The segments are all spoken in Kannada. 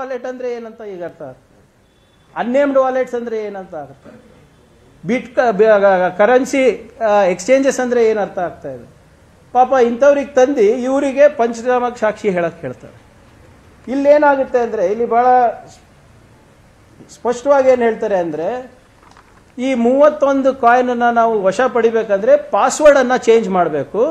ವಾಲೆಟ್ ಅಂದ್ರೆ ಏನಂತ ಈಗ ಅರ್ಥ ಆಗ್ತದೆ ಅನ್ನೇಮ್ಡ್ ವಾಲೆಟ್ಸ್ ಅಂದ್ರೆ ಏನಂತ ಆಗುತ್ತೆ ಬಿಟ್ ಕರೆನ್ಸಿ ಎಕ್ಸ್ಚೇಂಜಸ್ ಅಂದ್ರೆ ಏನು ಅರ್ಥ ಆಗ್ತಾ ಇದೆ ಪಾಪ ಇಂಥವ್ರಿಗೆ ತಂದು ಇವರಿಗೆ ಪಂಚನಾಮಕ್ಕೆ ಸಾಕ್ಷಿ ಹೇಳಕ್ ಹೇಳ್ತಾರೆ ಇಲ್ಲೇನಾಗುತ್ತೆ ಅಂದ್ರೆ ಇಲ್ಲಿ ಬಹಳ ಸ್ಪಷ್ಟವಾಗಿ ಏನು ಹೇಳ್ತಾರೆ ಅಂದ್ರೆ ಈ ಮೂವತ್ತೊಂದು ಕಾಯಿನ್ ನಾವು ವಶ ಪಡಿಬೇಕಂದ್ರೆ ಪಾಸ್ವರ್ಡ್ ಅನ್ನ ಚೇಂಜ್ ಮಾಡಬೇಕು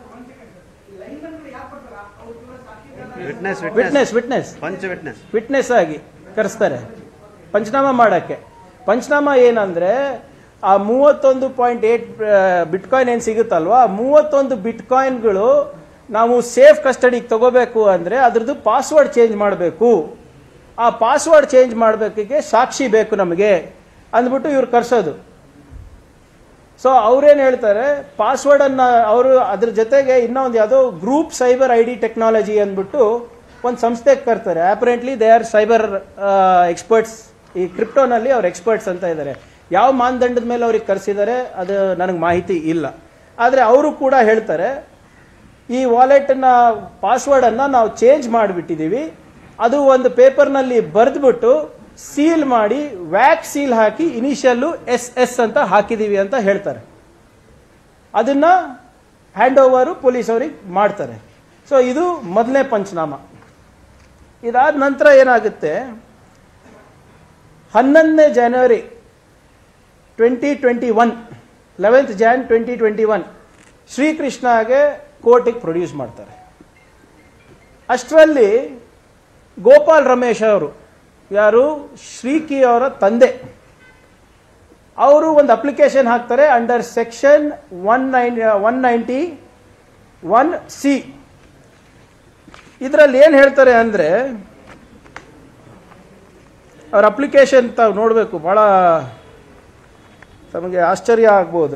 ವಿಟ್ನೆಸ್ ವಿಟ್ನೆಸ್ ವಿಟ್ನೆಸ್ ಪಂಚ ವಿಟ್ನೆಸ್ ವಿಟ್ನೆಸ್ ಆಗಿ ಕರೆಸ್ತಾರೆ ಪಂಚನಾಮ ಮಾಡಕ್ಕೆ ಪಂಚನಾಮ ಏನಂದ್ರೆ ಆ ಮೂವತ್ತೊಂದು ಪಾಯಿಂಟ್ ಏಟ್ ಬಿಟ್ಕಾಯಿನ್ ಏನು ಸಿಗುತ್ತಲ್ವಾ ಆ ಮೂವತ್ತೊಂದು ಬಿಟ್ಕಾಯಿನ್ಗಳು ನಾವು ಸೇಫ್ ಕಸ್ಟಡಿಗೆ ತಗೋಬೇಕು ಅಂದ್ರೆ ಅದ್ರದ್ದು ಪಾಸ್ವರ್ಡ್ ಚೇಂಜ್ ಮಾಡಬೇಕು ಆ ಪಾಸ್ವರ್ಡ್ ಚೇಂಜ್ ಮಾಡಬೇಕಿಗೆ ಸಾಕ್ಷಿ ಬೇಕು ನಮಗೆ ಅಂದ್ಬಿಟ್ಟು ಇವ್ರು ಕರ್ಸೋದು ಸೊ ಅವ್ರೇನು ಹೇಳ್ತಾರೆ ಪಾಸ್ವರ್ಡ್ ಅನ್ನ ಅವರು ಅದ್ರ ಜೊತೆಗೆ ಇನ್ನೊಂದು ಯಾವುದೋ group cyber I D technology ಅಂದ್ಬಿಟ್ಟು ಒಂದು ಸಂಸ್ಥೆಗೆ ಕರ್ತಾರೆ apparently they are cyber experts ಈ ಕ್ರಿಪ್ಟೋನಲ್ಲಿ ಅವ್ರು ಎಕ್ಸ್ಪರ್ಟ್ಸ್ ಅಂತ ಇದ್ದಾರೆ ಯಾವ ಮಾನದಂಡದ ಮೇಲೆ ಅವ್ರಿಗೆ ಕರೆಸಿದ್ದಾರೆ ಅದು ನನಗೆ ಮಾಹಿತಿ ಇಲ್ಲ ಆದರೆ ಅವರು ಕೂಡ ಹೇಳ್ತಾರೆ ಈ ವಾಲೆಟ್ನ ಪಾಸ್ವರ್ಡನ್ನು ನಾವು ಚೇಂಜ್ ಮಾಡಿಬಿಟ್ಟಿದ್ದೀವಿ ಅದು ಒಂದು ಪೇಪರ್ನಲ್ಲಿ ಬರೆದ್ಬಿಟ್ಟು ಸೀಲ್ ಮಾಡಿ ವ್ಯಾಕ್ ಸೀಲ್ ಹಾಕಿ ಇನಿಷಿಯಲ್ಲು ಎಸ್ ಎಸ್ ಅಂತ ಹಾಕಿದೀವಿ ಅಂತ ಹೇಳ್ತಾರೆ ಅದನ್ನ ಹ್ಯಾಂಡ್ ಓವರು ಪೊಲೀಸ್ ಅವ್ರಿಗೆ ಮಾಡ್ತಾರೆ ಸೊ ಇದು ಮೊದಲನೇ ಪಂಚನಾಮ ಇದಾದ ನಂತರ ಏನಾಗುತ್ತೆ ಹನ್ನೊಂದನೇ ಜನವರಿ twenty twenty one eleventh Jan twenty twenty one ಶ್ರೀಕೃಷ್ಣಗೆ ಕೋರ್ಟಿಗೆ ಪ್ರೊಡ್ಯೂಸ್ ಮಾಡ್ತಾರೆ ಅಷ್ಟರಲ್ಲಿ ಗೋಪಾಲ್ ರಮೇಶ್ ಅವರು ಯಾರು ಶ್ರೀಕಿ ಅವರ ತಂದೆ ಅವರು ಒಂದು ಅಪ್ಲಿಕೇಶನ್ ಹಾಕ್ತಾರೆ under section one nine one ninety one C ಇದರಲ್ಲಿ ಏನು ಹೇಳ್ತಾರೆ ಅಂದರೆ ಅವ್ರ ಅಪ್ಲಿಕೇಶನ್ ತಾವು ನೋಡಬೇಕು ಭಾಳ ತಮಗೆ ಆಶ್ಚರ್ಯ ಆಗ್ಬೋದು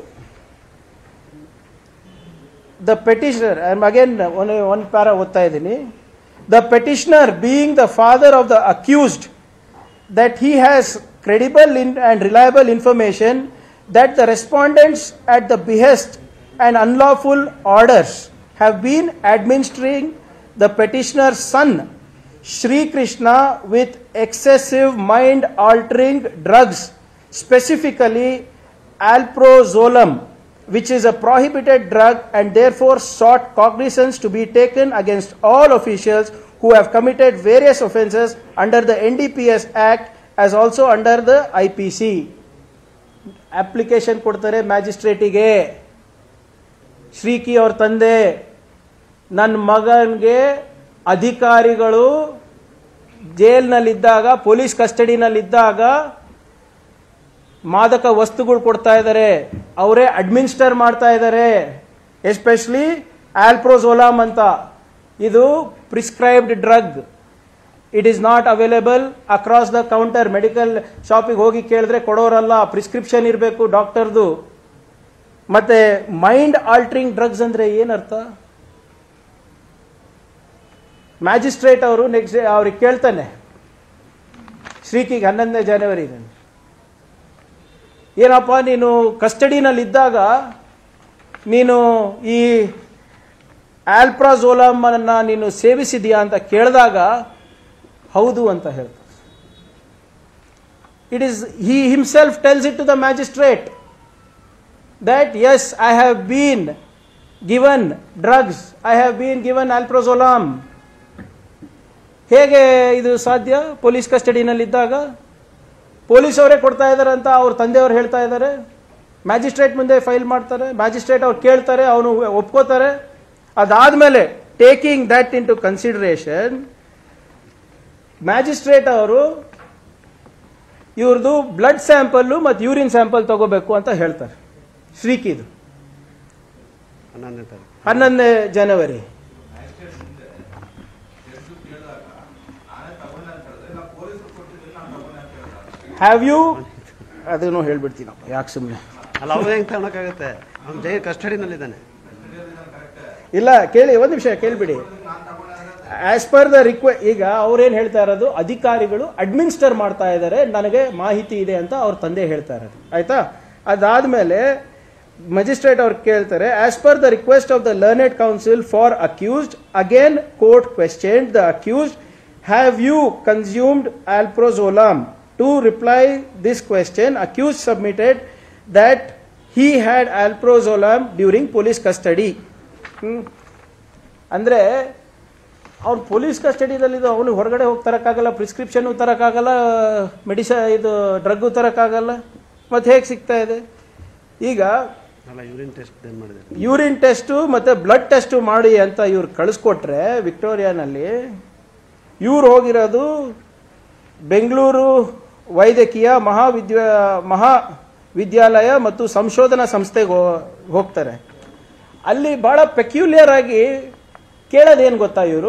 the petitioner I am again one one para ಓದ್ತಾ ಇದ್ದೀನಿ the petitioner being the father of the accused that he has credible in- and reliable information that the respondents at the behest and unlawful orders have been administering the petitioner's son Shri Krishna with excessive mind altering drugs specifically alprazolam which is a prohibited drug and therefore sought cognizance to be taken against all officials who have committed various offences under the NDPS Act as also under the IPC. Application ಕೊಡ್ತಾರೆ ಮ್ಯಾಜಿಸ್ಟ್ರೇಟಿಗೆ ಶ್ರೀಕಿ ಅವ್ರ ತಂದೆ ನನ್ನ ಮಗನಿಗೆ ಅಧಿಕಾರಿಗಳು ಜೈಲ್ನಲ್ಲಿದ್ದಾಗ ಪೊಲೀಸ್ ಕಸ್ಟಡಿನಲ್ಲಿದ್ದಾಗ ಮಾದಕ ವಸ್ತುಗಳು ಕೊಡ್ತಾ ಇದ್ದಾರೆ ಅವರೇ ಅಡ್ಮಿನಿಸ್ಟರ್ ಮಾಡ್ತಾ ಇದ್ದಾರೆ ಎಸ್ಪೆಷಲಿ ಆಲ್ಪ್ರೋಸೋಲಾಮ್ ಅಂತ ಇದು prescribed drug it is not available across the counter medical ಶಾಪಿಗೆ ಹೋಗಿ ಕೇಳಿದ್ರೆ ಕೊಡೋರಲ್ಲ ಪ್ರಿಸ್ಕ್ರಿಪ್ಷನ್ ಇರಬೇಕು ಡಾಕ್ಟರ್ದು ಮತ್ತೆ ಮೈಂಡ್ ಆಲ್ಟ್ರಿಂಗ್ ಡ್ರಗ್ಸ್ ಅಂದ್ರೆ ಏನರ್ಥ ಮ್ಯಾಜಿಸ್ಟ್ರೇಟ್ ಅವರು ನೆಕ್ಸ್ಟ್ ಅವ್ರಿಗೆ ಕೇಳ್ತಾನೆ ಶ್ರೀಕಿಗೆ ಹನ್ನೊಂದನೇ ಜನವರಿ ಏನಪ್ಪ ನೀನು ಕಸ್ಟಡಿನಲ್ಲಿ ಇದ್ದಾಗ ನೀನು ಈ ಆಲ್ಪ್ರಾಜೋಲಮ್ ಅನ್ನ ನೀನು ಸೇವಿಸಿದ್ಯಾ ಅಂತ ಕೇಳಿದಾಗ ಹೌದು ಅಂತ ಹೇಳ್ತಾರೆ it is he himself tells it to the magistrate that yes I have been given drugs I have been given alprazolam ಹೇಗೆ ಇದು ಸಾಧ್ಯ ಪೊಲೀಸ್ ಕಸ್ಟಡಿನಲ್ಲಿದ್ದಾಗ ಪೊಲೀಸ್ ಅವರೇ ಕೊಡ್ತಾ ಇದ್ದಾರೆ ಅಂತ ಅವ್ರ ತಂದೆಯವರು ಹೇಳ್ತಾ ಇದ್ದಾರೆ ಮ್ಯಾಜಿಸ್ಟ್ರೇಟ್ ಮುಂದೆ ಫೈಲ್ ಮಾಡ್ತಾರೆ ಮ್ಯಾಜಿಸ್ಟ್ರೇಟ್ ಅವ್ರು ಕೇಳ್ತಾರೆ ಅವನು ಒಪ್ಕೋತಾರೆ ಅದಾದ್ಮೇಲೆ taking that into consideration magistrate ಅವರು ಇವ್ರದ್ದು ಬ್ಲಡ್ ಸ್ಯಾಂಪಲ್ಲು ಮತ್ತು ಯೂರಿನ್ ಸ್ಯಾಂಪಲ್ ತಗೋಬೇಕು ಅಂತ ಹೇಳ್ತಾರೆ ಶ್ರೀಕಿದು ಹನ್ನೊಂದನೇ ತಾರೀಕು ಹನ್ನೊಂದನೇ ಜನವರಿ ಹ್ಯಾವ್ ಯು ಅದನ್ನು ಹೇಳ್ಬಿಡ್ತೀನಿ ನಾವು ಯಾಕೆ ಸುಮ್ಮನೆ ಅಲ್ಲ ಅವ್ರು ಹೆಂಗೆ ತಗೊಳಕ್ಕಾಗತ್ತೆ ಅವ್ನು ಜೈಲ್ ಕಸ್ಟಡಿನಲ್ಲಿದ್ದಾನೆ ಇಲ್ಲ ಕೇಳಿ ಒಂದು ನಿಮಿಷ ಕೇಳ್ಬಿಡಿ ಆಸ್ ಪರ್ ದ ರಿಕ್ವೆ ಈಗ ಅವ್ರೇನು ಹೇಳ್ತಾ ಇರೋದು ಅಧಿಕಾರಿಗಳು ಅಡ್ಮಿನಿಸ್ಟರ್ ಮಾಡ್ತಾ ಇದ್ದಾರೆ ನನಗೆ ಮಾಹಿತಿ ಇದೆ ಅಂತ ಅವ್ರ ತಂದೆ ಹೇಳ್ತಾ ಇರೋದು ಆಯ್ತಾ ಅದಾದ್ಮೇಲೆ ಮ್ಯಾಜಿಸ್ಟ್ರೇಟ್ ಅವ್ರು ಕೇಳ್ತಾರೆ as per the request of the learned counsel for accused again court question the accused have you consumed alprazolam to reply this question accuse submitted that he had alprazolam during police custody ಅಂದರೆ ಅವ್ನು ಪೊಲೀಸ್ ಕಸ್ಟಡಿದಲ್ಲಿದ್ದು ಅವನು ಹೊರಗಡೆ ಹೋಗಿ ತರೋಕ್ಕಾಗಲ್ಲ ಪ್ರಿಸ್ಕ್ರಿಪ್ಷನ್ ತರೋಕ್ಕಾಗಲ್ಲ ಮೆಡಿಸ ಇದು ಡ್ರಗ್ಗು ತರೋಕ್ಕಾಗಲ್ಲ ಮತ್ತೆ ಹೇಗೆ ಸಿಗ್ತಾ ಇದೆ ಈಗ ಅಲ್ಲ ಯೂರಿನ್ ಟೆಸ್ಟ್ ಏನು ಮಾಡಿದೆ ಯೂರಿನ್ ಟೆಸ್ಟು ಮತ್ತು ಬ್ಲಡ್ ಟೆಸ್ಟು ಮಾಡಿ ಅಂತ ಇವ್ರು ಕಳಿಸ್ಕೊಟ್ರೆ ವಿಕ್ಟೋರಿಯಾನಲ್ಲಿ ಇವ್ರು ಹೋಗಿರೋದು ಬೆಂಗಳೂರು ವೈದ್ಯಕೀಯ ಮಹಾವಿದ್ಯಾ ಮಹಾವಿದ್ಯಾಲಯ ಮತ್ತು ಸಂಶೋಧನಾ ಸಂಸ್ಥೆಗೆ ಹೋ- ಹೋಗ್ತಾರೆ ಅಲ್ಲಿ ಭಾಳ ಪೆಕ್ಯುಲಿಯರ್ ಆಗಿ ಕೇಳೋದೇನು ಗೊತ್ತಾ ಇವರು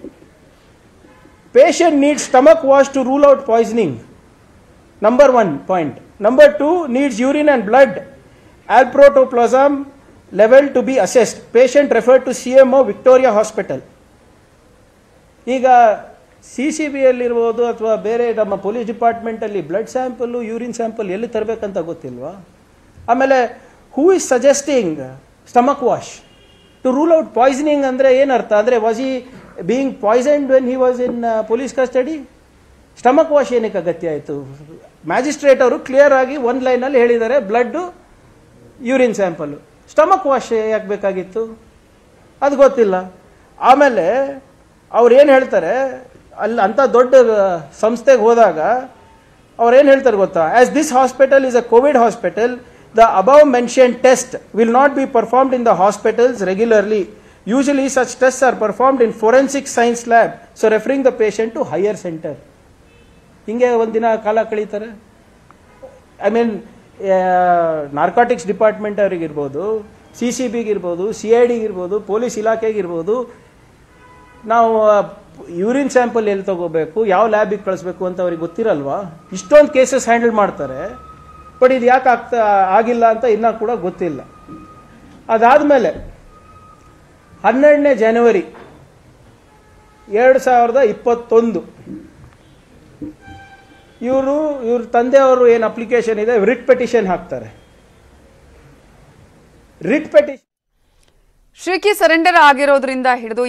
patient needs stomach wash to rule out poisoning number one point number two needs urine and blood alprazolam level to be assessed patient refer to C M O Victoria hospital ಈಗ ಸಿ ಸಿ ಬಿಯಲ್ಲಿರ್ಬೋದು ಅಥವಾ ಬೇರೆ ನಮ್ಮ ಪೊಲೀಸ್ ಡಿಪಾರ್ಟ್ಮೆಂಟಲ್ಲಿ ಬ್ಲಡ್ ಸ್ಯಾಂಪಲ್ಲು ಯೂರಿನ್ ಸ್ಯಾಂಪಲ್ ಎಲ್ಲಿ ತರಬೇಕಂತ ಗೊತ್ತಿಲ್ವಾ ಆಮೇಲೆ who is suggesting stomach wash to rule out poisoning ಅಂದರೆ ಏನರ್ಥ ಅಂದರೆ was he being poisoned when he was in police custody stomach wash ಏನಕ್ಕೆ ಅಗತ್ಯ ಆಯಿತು ಮ್ಯಾಜಿಸ್ಟ್ರೇಟ್ ಅವರು ಕ್ಲಿಯರ್ ಆಗಿ ಒಂದು ಲೈನಲ್ಲಿ ಹೇಳಿದ್ದಾರೆ blood urine sample stomach wash ಯಾಕೆ ಬೇಕಾಗಿತ್ತು ಅದು ಗೊತ್ತಿಲ್ಲ ಆಮೇಲೆ ಅವ್ರು ಏನು ಹೇಳ್ತಾರೆ ಅಲ್ಲಿ ಅಂಥ ದೊಡ್ಡ ಸಂಸ್ಥೆಗೆ ಹೋದಾಗ ಅವ್ರು ಏನು ಹೇಳ್ತಾರೆ ಗೊತ್ತಾ as this hospital is a covid hospital the above mention test will not be performed in the hospitals regularly usually such test are performed in forensic science lab so referring the patient to higher centre ಹಿಂಗೆ ಒಂದಿನ ಕಾಲ ಕಳೀತಾರೆ ಐ ಮೀನ್ ನಾರ್ಕಾಟಿಕ್ಸ್ ಡಿಪಾರ್ಟ್ಮೆಂಟ್ ಅವರಿಗಿರ್ಬೋದು ಸಿ ಸಿ ಬಿಗಿರ್ಬೋದು ಸಿ ಐ ಡಿಗಿರ್ಬೋದು ಪೊಲೀಸ್ ಇಲಾಖೆಗಿರ್ಬೋದು ನಾವು ಯೂರಿನ್ ಸ್ಯಾಂಪಲ್ ಎಲ್ಲಿ ತಗೋಬೇಕು ಯಾವ ಲ್ಯಾಬಿಗೆ ಕಳಿಸ್ಬೇಕು ಅಂತ ಅವ್ರಿಗೆ ಗೊತ್ತಿರಲ್ವಾ ಇಷ್ಟೊಂದು ಕೇಸಸ್ ಹ್ಯಾಂಡಲ್ ಮಾಡ್ತಾರೆ ಬಟ್ ಇದು ಯಾಕೆ ಆಗ್ತಾ ಆಗಿಲ್ಲ ಅಂತ ಇನ್ನೂ ಕೂಡ ಗೊತ್ತಿಲ್ಲ ಅದಾದಮೇಲೆ ಹನ್ನೆರಡನೇ ಜನವರಿ ಎರಡು ಸಾವಿರದ ಇಪ್ಪತ್ತೊಂದು ಇವರು ಇವ್ರ ತಂದೆಯವರು ಏನು ಅಪ್ಲಿಕೇಶನ್ ಇದೆ ರಿಟ್ ಪೆಟಿಷನ್ ಹಾಕ್ತಾರೆ ರಿಟ್ ಪೆಟಿಷನ್ ಶ್ರೀಕಿ ಸರೆಂಡರ್ ಆಗಿರೋದ್ರಿಂದ ಹಿಡಿದು